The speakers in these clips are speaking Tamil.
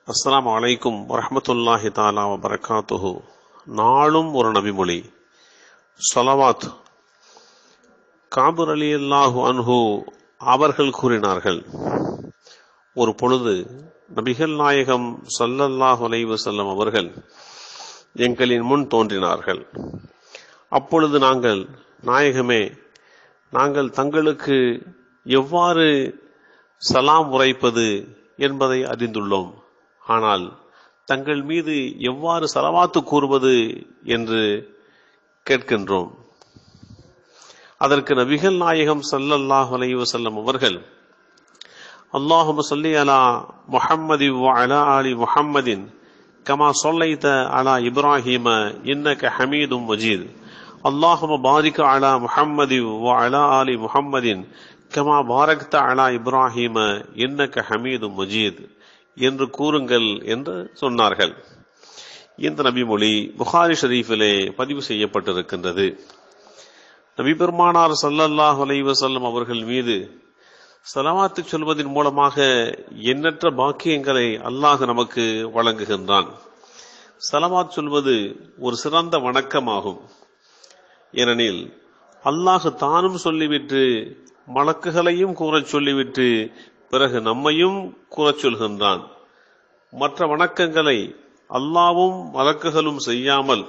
அஸ்ஸலாமு அலைக்கும் வரஹ்மத்துல்லாஹி தாலா வபரகாத்துஹு நாளும் ஒரு நபிமொழி ஸலவாத் காபுர் அலி அல்லாஹு அன்ஹு அவர்கள் கூறினார்கள் ஒரு பொழுது நபிகள் நாயகம் ஸல்லல்லாஹு அலைஹி வஸல்லம் அவர்கள் எங்களின் முன் தோன்றினார்கள் அப்பொழுது நாங்கள் நாயகமே நாங்கள் தங்களுக்கு எவ்வாறு சலாம் உரைப்பது என்பதை அறிந்துள்ளோம் ஆனால் தங்கள் மீது எவ்வாறு சலவாத்து கூறுவது என்று கேட்கின்றோம் அதற்கு நபிகள் நாயகம் ஸல்லல்லாஹு அலைஹி வஸல்லம் அவர்கள் அல்லாஹும்ம ஸல்லி அலா முஹம்மதி வ அலா ஆலி முஹம்மதின் கமா ஸல்லைத அலா இப்ராஹீம இன்னக ஹமீதும் மஜீத் அல்லாஹும்ம பாரிக் அலா முஹம்மதி வ அலா ஆலி முஹம்மதின் கமா பாரக்த அலா இப்ராஹீம இன்னக ஹமீதும் மஜீத் என்று கூறுங்கள் என்று சொன்னார்கள் இந்த நபிமொழி புகாரி ஷரீஃபிலே பதிவு செய்யப்பட்டிருக்கின்றது நபி பெருமானார் சல்லல்லாஹு அலைஹி வஸல்லம் அவர்கள் மீது சலவாத்து சொல்வதன் மூலமாக எண்ணற்ற பாக்கியங்களை அல்லாஹ் நமக்கு வழங்குகின்றான் சலவாத் சொல்வது ஒரு சிறந்த வணக்கமாகும் ஏனெனில் அல்லாஹ் தானும் சொல்லிவிட்டு மலக்குகளையும் கூறச் சொல்லிவிட்டு பிறகு நம்மையும் கூறச் சொல்கின்றான் மற்ற வணக்கங்களை அல்லாவும் மலக்குகளும் செய்யாமல்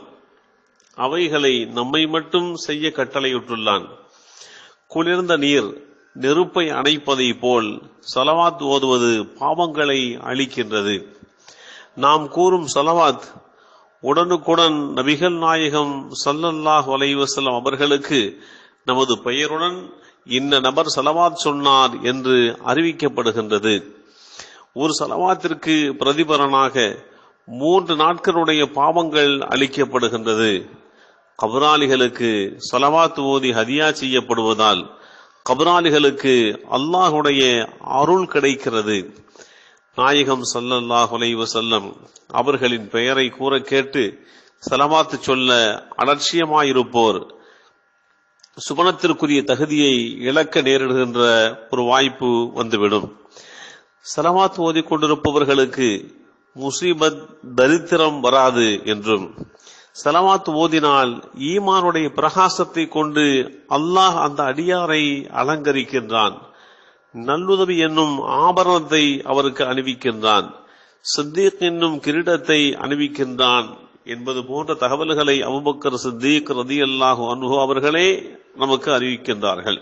அவைகளை நம்மை மட்டும் செய்ய கட்டளையிட்டுள்ளான் குளிர்ந்த நீர் நெருப்பை அணைப்பதை போல் சலவாத் ஓதுவது பாவங்களை அழிக்கின்றது நாம் கூறும் சலவாத் உடனுக்குடன் நபிகள் நாயகம் சல்லல்லாஹ் வலைவசல்லம் அவர்களுக்கு நமது பெயருடன் இன்ன நபர் சலவாத் சொன்னார் என்று அறிவிக்கப்படுகின்றது ஒரு சலவாத்திற்கு பிரதிபலனாக மூன்று நாட்களுடைய பாவங்கள் அளிக்கப்படுகின்றது கபராளிகளுக்கு சலவாத் ஓதி ஹதியா செய்யப்படுவதால் கபராளிகளுக்கு அல்லாஹுடைய அருள் கிடைக்கிறது நாயகம் சல்லல்லாஹ் வசல்லம் அவர்களின் பெயரை கூற கேட்டு சலவாத்து சொல்ல அலட்சியமாயிருப்போர் சுபனத்திற்குரிய தகுதியை இழக்க நேரிடுகின்ற ஒரு வாய்ப்பு வந்துவிடும் சலவாத் ஓதி கொண்டிருப்பவர்களுக்கு முசீபத் தரித்திரம் வராது என்றும் சலவாத் ஓதினால் ஈமானுடைய பிரகாசத்தை கொண்டு அல்லாஹ் அந்த அடியாரை அலங்கரிக்கின்றான் நல்லுதவி என்னும் ஆபரணத்தை அவருக்கு அணிவிக்கின்றான் சித்தீக் என்னும் கிரீடத்தை அணிவிக்கின்றான் என்பது போன்ற தகவல்களை அபுபக்கர் சித்தீக் ரதி அல்லாஹு அனுகு அவர்களே நமக்கு அறிவிக்கின்றார்கள்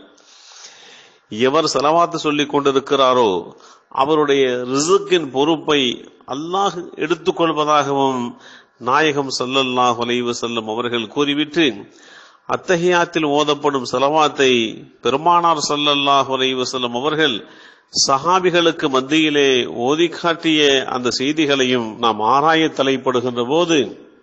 எவர் செலவாத்து சொல்லிக் கொண்டிருக்கிறாரோ அவருடைய ரிசுக்கின் பொறுப்பை அல்லாஹ் எடுத்துக்கொள்வதாகவும் நாயகம் சல்லல்லாஹ் அலைவு செல்லும் அவர்கள் கூறிவிட்டு அத்தகையாத்தில் ஓதப்படும் செலவாத்தை பெருமானார் சல்லல்லாஹ் அலைவு செல்லும் அவர்கள் சஹாபிகளுக்கு மத்தியிலே ஓதி காட்டிய அந்த செய்திகளையும் நாம் ஆராய தலைப்படுகின்ற போது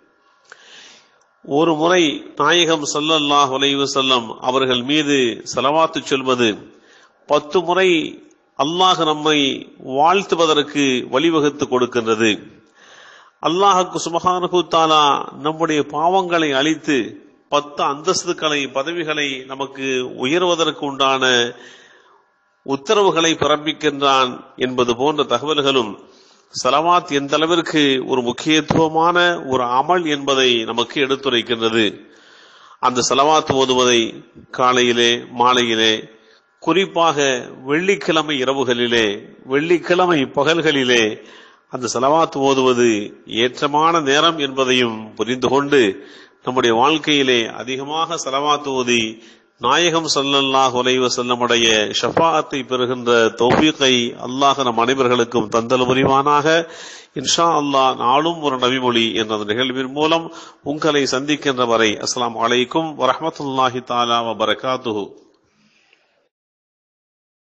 ஒரு முறை நாயகம் சல்லல்லாஹ் அலைவு செல்லம் அவர்கள் மீது செலவாத்து சொல்வது பத்து முறை அல்லாஹ் நம்மை வாழ்த்துவதற்கு வழிவகுத்து கொடுக்கின்றது அல்லாஹுக்கு சுமகானு தாலா நம்முடைய பாவங்களை அழித்து பத்து அந்தஸ்துக்களை பதவிகளை நமக்கு உயர்வதற்கு உண்டான உத்தரவுகளை பிறப்பிக்கின்றான் என்பது போன்ற தகவல்களும் சலவாத் எந்த அளவிற்கு ஒரு முக்கியத்துவமான ஒரு அமல் என்பதை நமக்கு எடுத்துரைக்கின்றது அந்த செலவாத் ஓதுவதை காலையிலே மாலையிலே குறிப்பாக வெள்ளிக்கிழமை இரவுகளிலே வெள்ளிக்கிழமை பகல்களிலே அந்த செலவாத் ஓதுவது ஏற்றமான நேரம் என்பதையும் புரிந்து கொண்டு நம்முடைய வாழ்க்கையிலே அதிகமாக செலவாத் ஓதி நாயகம் சல்லல்லாஹ் உலைவ செல்லமுடைய ஷஃபாத்தை பெறுகின்ற தௌஃபீக்கை அல்லாஹ் நம் அனைவர்களுக்கும் தந்தல் புரிவானாக இன்ஷா அல்லாஹ் நாளும் ஒரு நபிமொழி என்ற நிகழ்வின் மூலம் உங்களை சந்திக்கின்ற வரை அஸ்லாம் வலைக்கும் வரமத்துல்லாஹி தாலா வபரகாத்துஹூ